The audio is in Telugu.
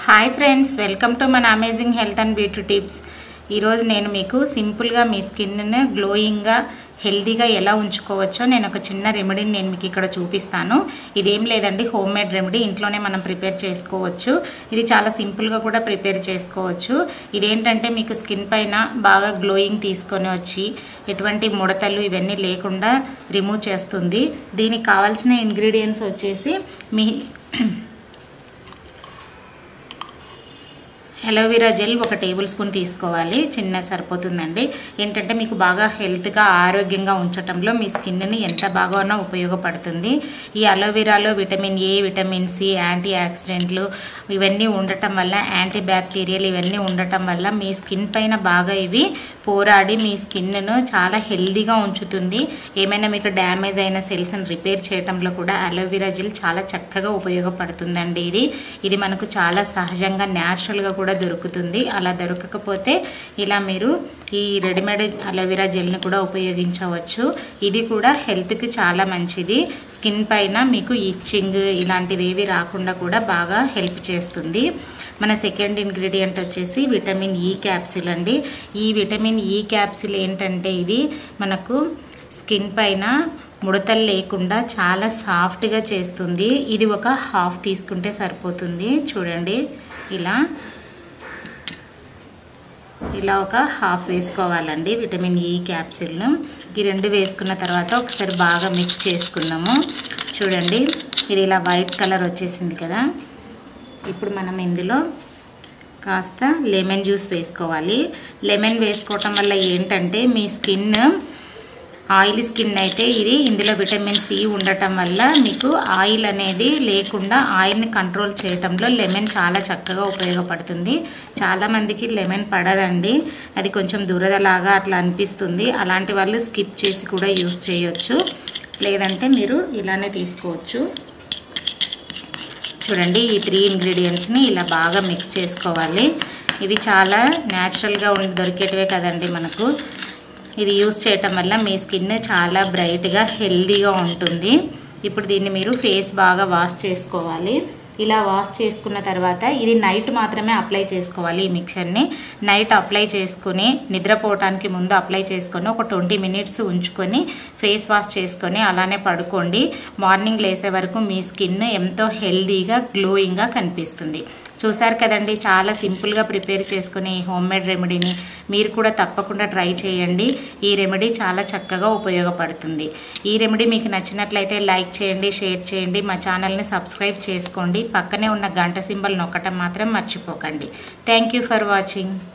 హాయ్ ఫ్రెండ్స్ వెల్కమ్ టు మన amazing health and beauty tips ఈరోజు నేను మీకు సింపుల్గా మీ స్కిన్ని గ్లోయింగ్గా హెల్తీగా ఎలా ఉంచుకోవచ్చో నేను ఒక చిన్న రెమెడీని నేను మీకు ఇక్కడ చూపిస్తాను ఇదేం లేదండి హోమ్ మేడ్ రెమెడీ ఇంట్లోనే మనం ప్రిపేర్ చేసుకోవచ్చు ఇది చాలా సింపుల్గా కూడా ప్రిపేర్ చేసుకోవచ్చు ఇదేంటంటే మీకు స్కిన్ పైన బాగా గ్లోయింగ్ తీసుకొని వచ్చి ఎటువంటి ముడతలు ఇవన్నీ లేకుండా రిమూవ్ చేస్తుంది దీనికి కావాల్సిన ఇంగ్రీడియంట్స్ వచ్చేసి మీ అలోవెరా జెల్ ఒక టేబుల్ స్పూన్ తీసుకోవాలి చిన్న సరిపోతుందండి ఏంటంటే మీకు బాగా హెల్త్గా ఆరోగ్యంగా ఉంచటంలో మీ స్కిన్ని ఎంత బాగానో ఉపయోగపడుతుంది ఈ అలోవెరాలో vitamin A vitamin C anti ఆక్సిడెంట్లు ఇవన్నీ ఉండటం వల్ల యాంటీ బ్యాక్టీరియల్ ఇవన్నీ ఉండటం వల్ల మీ స్కిన్ పైన బాగా ఇవి పోరాడి మీ స్కిన్ను చాలా హెల్దీగా ఉంచుతుంది ఏమైనా మీకు డ్యామేజ్ అయిన సెల్స్ని రిపేర్ చేయడంలో కూడా అలోవెరా జెల్ చాలా చక్కగా ఉపయోగపడుతుందండి ఇది ఇది మనకు చాలా సహజంగా న్యాచురల్గా కూడా దొరుకుతుంది అలా దొరకకపోతే ఇలా మీరు ఈ రెడీమేడ్ అలోవెరా జెల్ని కూడా ఉపయోగించవచ్చు ఇది కూడా హెల్త్కి చాలా మంచిది స్కిన్ పైన మీకు ఇచ్చింగ్ ఇలాంటివి ఏవి రాకుండా కూడా బాగా హెల్ప్ చేస్తుంది మన సెకండ్ ఇంగ్రీడియంట్ వచ్చేసి విటమిన్ ఈ క్యాప్సిల్ అండి ఈ విటమిన్ ఈ క్యాప్సిల్ ఏంటంటే ఇది మనకు స్కిన్ పైన ముడతలు లేకుండా చాలా సాఫ్ట్గా చేస్తుంది ఇది ఒక హాఫ్ తీసుకుంటే సరిపోతుంది చూడండి ఇలా ఇలా ఒక హాఫ్ వేసుకోవాలండి విటమిన్ ఈ క్యాప్సిల్ను ఈ రెండు వేసుకున్న తర్వాత ఒకసారి బాగా మిక్స్ చేసుకున్నాము చూడండి ఇది ఇలా వైట్ కలర్ వచ్చేసింది కదా ఇప్పుడు మనం ఇందులో కాస్త లెమన్ జ్యూస్ వేసుకోవాలి లెమన్ వేసుకోవటం వల్ల ఏంటంటే మీ స్కిన్ ఆయిల్ స్కిన్ అయితే ఇది ఇందులో విటమిన్ సి ఉండటం వల్ల మీకు ఆయిల్ అనేది లేకుండా ఆయిల్ని కంట్రోల్ చేయటంలో లెమన్ చాలా చక్కగా ఉపయోగపడుతుంది చాలామందికి లెమన్ పడదండి అది కొంచెం దురదలాగా అట్లా అనిపిస్తుంది అలాంటి వాళ్ళు స్కిప్ చేసి కూడా యూస్ చేయొచ్చు లేదంటే మీరు ఇలానే తీసుకోవచ్చు చూడండి ఈ త్రీ ఇంగ్రీడియంట్స్ని ఇలా బాగా మిక్స్ చేసుకోవాలి ఇవి చాలా న్యాచురల్గా ఉండి దొరికేటివే కదండి మనకు ఇది యూస్ చేయటం వల్ల మీ స్కిన్ చాలా బ్రైట్గా హెల్దీగా ఉంటుంది ఇప్పుడు దీన్ని మీరు ఫేస్ బాగా వాష్ చేసుకోవాలి ఇలా వాష్ చేసుకున్న తర్వాత ఇది నైట్ మాత్రమే అప్లై చేసుకోవాలి ఈ మిక్చర్ని నైట్ అప్లై చేసుకుని నిద్రపోవటానికి ముందు అప్లై చేసుకొని ఒక ట్వంటీ మినిట్స్ ఉంచుకొని ఫేస్ వాష్ చేసుకొని అలానే పడుకోండి మార్నింగ్ లేసే వరకు మీ స్కిన్ ఎంతో హెల్దీగా గ్లోయింగ్గా కనిపిస్తుంది చూసారు కదండి చాలా సింపుల్గా ప్రిపేర్ చేసుకునే ఈ హోమ్ మేడ్ రెమెడీని మీరు కూడా తప్పకుండా ట్రై చేయండి ఈ రెమెడీ చాలా చక్కగా ఉపయోగపడుతుంది ఈ రెమెడీ మీకు నచ్చినట్లయితే లైక్ చేయండి షేర్ చేయండి మా ఛానల్ని సబ్స్క్రైబ్ చేసుకోండి పక్కనే ఉన్న గంట సింబల్ నొక్కటం మాత్రం మర్చిపోకండి థ్యాంక్ ఫర్ వాచింగ్